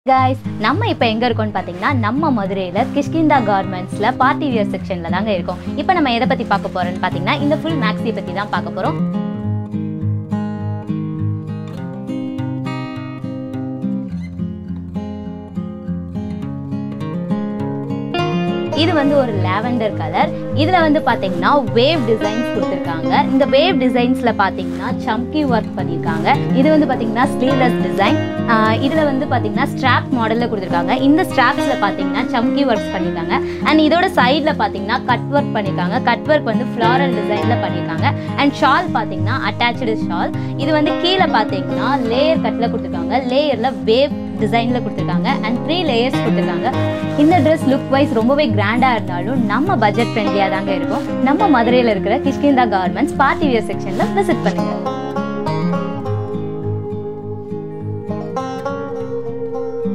guys நம்ம இப்போ எங்கே இருக்கோம்னு பார்த்தீங்கன்னா நம்ம மதுரையில் கிஷ்கிந்தா கார்மெண்ட்ஸில் பார்ட்டி வியர் செக்ஷனில் தாங்க இருக்கோம் இப்போ நம்ம எதை பற்றி பார்க்க போகிறோம்னு பார்த்தீங்கன்னா இந்த ஃபுல் மேக்ஸி பற்றி தான் பார்க்க போகிறோம் இது வந்து ஒரு லாவெண்டர் கலர் இதில் வந்து பார்த்தீங்கன்னா வேவ் டிசைன்ஸ் கொடுத்துருக்காங்க இந்த வேவ் டிசைன்ஸில் பார்த்தீங்கன்னா சம்கி ஒர்க் பண்ணியிருக்காங்க இது வந்து பார்த்தீங்கன்னா ஸ்லீவ்லெஸ் டிசைன் இதில் வந்து பார்த்தீங்கன்னா ஸ்ட்ராப் மாடலில் கொடுத்துருக்காங்க இந்த ஸ்ட்ராப்ஸில் பார்த்தீங்கன்னா சம்கி ஒர்க்ஸ் பண்ணியிருக்காங்க அண்ட் இதோட சைடில் பார்த்தீங்கன்னா கட் ஒர்க் பண்ணியிருக்காங்க கட் ஒர்க் வந்து ஃப்ளாரல் டிசைனில் பண்ணியிருக்காங்க அண்ட் ஷால் பார்த்தீங்கன்னா அட்டாச்சு ஷால் இது வந்து கீழே பார்த்தீங்கன்னா லேயர் கட்டில் கொடுத்துருக்காங்க லேயரில் வேவ் டிசைனில் கொடுத்துருக்காங்க அண்ட் த்ரீ லேயர்ஸ் கொடுத்துருக்காங்க இந்த ட்ரெஸ் லுக் வைஸ் ரொம்பவே கிராண்டாக இருந்தாலும் நம்ம பட்ஜெட் ஃப்ரெண்ட்லியாக தாங்க இருக்கும் நம்ம மதுரையில் இருக்கிற கிஷ்கிந்தா கார்மெண்ட்ஸ் பார்ட்டி வியர் செக்ஷனில் விசிட் பண்ணுங்கள்